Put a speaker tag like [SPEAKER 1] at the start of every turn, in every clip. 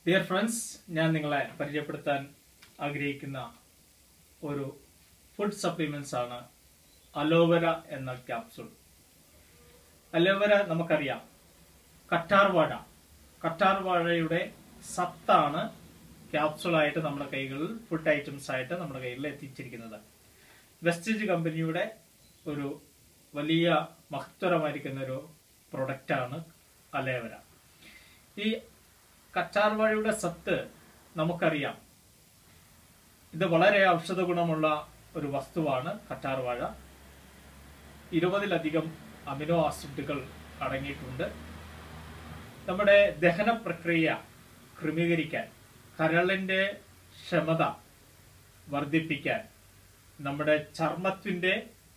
[SPEAKER 1] dear friends ഞാൻ നിങ്ങളെ പരിചയപ്പെടുത്താൻ ആഗ്രഹിക്കുന്ന ഒരു ഫുഡ് സപ്ലിമെന്റ്സ് ആണ് അലോവര എന്ന ക്യാപ്സുൾ അലോവര നമുക്കറിയാം കറ്റാർ വാഴ കറ്റാർ വാഴയുടെ സത്താണ് ക്യാപ്സുളായിട്ട് നമ്മുടെ കൈകളിൽ ഫുഡ് ഐറ്റംസ് ആയിട്ട് നമ്മുടെ കയ്യിൽ എത്തിച്ചിരിക്കുന്നത് വെസ്റ്റേജ് കമ്പനിയുടെ ഒരു വലിയ മഹത്തരമായിരിക്കുന്ന ഒരു പ്രൊഡക്റ്റാണ് അലേവര ഈ കറ്റാർ വാഴയുടെ സത്ത് നമുക്കറിയാം ഇത് വളരെ ഔഷധ ഗുണമുള്ള ഒരു വസ്തുവാണ് കറ്റാർ വാഴ ഇരുപതിലധികം അമിനോ ആസിഡുകൾ അടങ്ങിയിട്ടുണ്ട് നമ്മുടെ ദഹന പ്രക്രിയ ക്രമീകരിക്കാൻ കരളിന്റെ ക്ഷമത വർദ്ധിപ്പിക്കാൻ നമ്മുടെ ചർമ്മത്തിന്റെ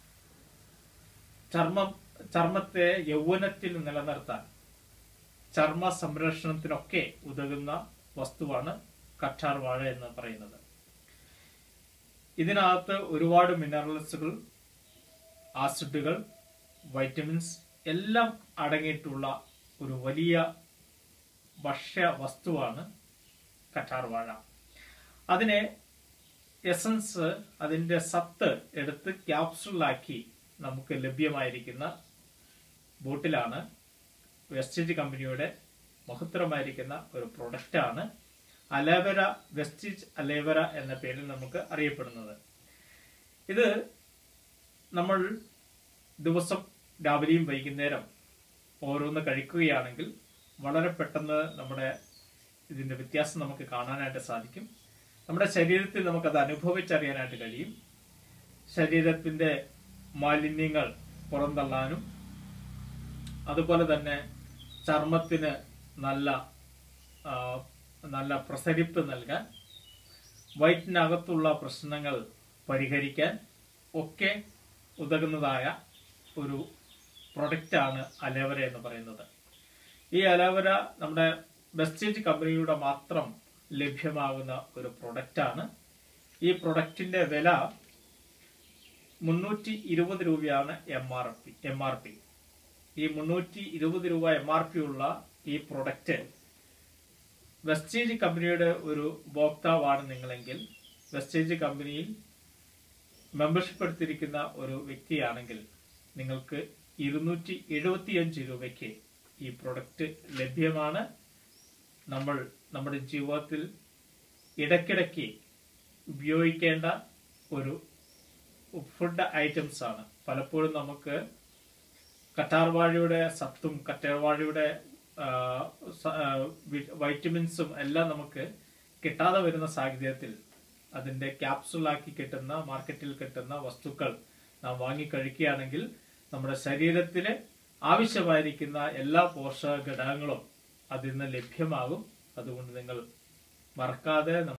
[SPEAKER 1] ചർമ്മം ചർമ്മത്തെ യൗവനത്തിൽ നിലനിർത്താൻ ചർമ്മ സംരക്ഷണത്തിനൊക്കെ ഉതകുന്ന വസ്തുവാണ് കറ്റാർ വാഴ എന്ന് പറയുന്നത് ഇതിനകത്ത് ഒരുപാട് മിനറൽസുകൾ ആസിഡുകൾ വൈറ്റമിൻസ് എല്ലാം അടങ്ങിയിട്ടുള്ള ഒരു വലിയ ഭക്ഷ്യ വസ്തുവാണ് കറ്റാർ വാഴ അതിനെ എസൻസ് അതിന്റെ സത്ത് എടുത്ത് ക്യാപ്സുളാക്കി നമുക്ക് ലഭ്യമായിരിക്കുന്ന ബോട്ടിലാണ് വെസ്റ്റേജ് കമ്പനിയുടെ മഹത്തരമായിരിക്കുന്ന ഒരു പ്രൊഡക്റ്റാണ് അലേവര വെസ്റ്റേജ് അലേവര എന്ന പേരിൽ നമുക്ക് അറിയപ്പെടുന്നത് ഇത് നമ്മൾ ദിവസം രാവിലെയും വൈകുന്നേരം ഓരോന്ന് കഴിക്കുകയാണെങ്കിൽ വളരെ പെട്ടെന്ന് നമ്മുടെ ഇതിന്റെ വ്യത്യാസം നമുക്ക് കാണാനായിട്ട് സാധിക്കും നമ്മുടെ ശരീരത്തിൽ നമുക്കത് അനുഭവിച്ചറിയാനായിട്ട് കഴിയും ശരീരത്തിന്റെ മാലിന്യങ്ങൾ പുറന്തള്ളാനും അതുപോലെ തന്നെ ചർമ്മത്തിന് നല്ല ആ, നല്ല പ്രസരിപ്പ് നൽകാൻ വയറ്റിനകത്തുള്ള പ്രശ്നങ്ങൾ പരിഹരിക്കാൻ ഒക്കെ ഉതകുന്നതായ ഒരു പ്രൊഡക്റ്റാണ് അലേവര എന്ന് പറയുന്നത് ഈ അലേവര നമ്മുടെ വെസ്റ്റേജ് കമ്പനിയുടെ മാത്രം ലഭ്യമാകുന്ന ഒരു പ്രൊഡക്റ്റാണ് ഈ പ്രൊഡക്റ്റിന്റെ വില മുന്നൂറ്റി ഇരുപത് രൂപയാണ് M R P M R P ഈ മുന്നൂറ്റി ഇരുപത് രൂപ എം ആർ പി ഉള്ള ഈ പ്രൊഡക്റ്റ് വെസ്റ്റേജ് കമ്പനിയുടെ ഒരു ഉപഭോക്താവാണ് നിങ്ങളെങ്കിൽ വെസ്റ്റേജ് കമ്പനിയിൽ മെമ്പർഷിപ്പ് എടുത്തിരിക്കുന്ന ഒരു വ്യക്തിയാണെങ്കിൽ നിങ്ങൾക്ക് ഇരുന്നൂറ്റി എഴുപത്തിയഞ്ച് രൂപയ്ക്ക് ഈ പ്രൊഡക്റ്റ് ലഭ്യമാണ് നമ്മൾ നമ്മുടെ ജീവിതത്തിൽ ഇടയ്ക്കിടയ്ക്ക് ഉപയോഗിക്കേണ്ട ഒരു ഫുഡ് ഐറ്റംസ് ആണ് പലപ്പോഴും നമുക്ക് കറ്റാർവാഴയുടെ സത്തും കറ്റാർവാഴയുടെ ആ, സ- ആ, വി- വൈറ്റമിൻസും എല്ലാം നമുക്ക് കിട്ടാതെ വരുന്ന സാഹചര്യത്തിൽ അതിന്റെ ക്യാപ്സുളാക്കി കിട്ടുന്ന മാർക്കറ്റിൽ കിട്ടുന്ന വസ്തുക്കൾ നാം വാങ്ങി കഴിക്കുകയാണെങ്കിൽ നമ്മുടെ ശരീരത്തിന് ആവശ്യമായിരിക്കുന്ന എല്ലാ പോഷക ഘടകങ്ങളും അതിൽ നിന്ന് ലഭ്യമാകും അതുകൊണ്ട് നിങ്ങൾ മറക്കാതെ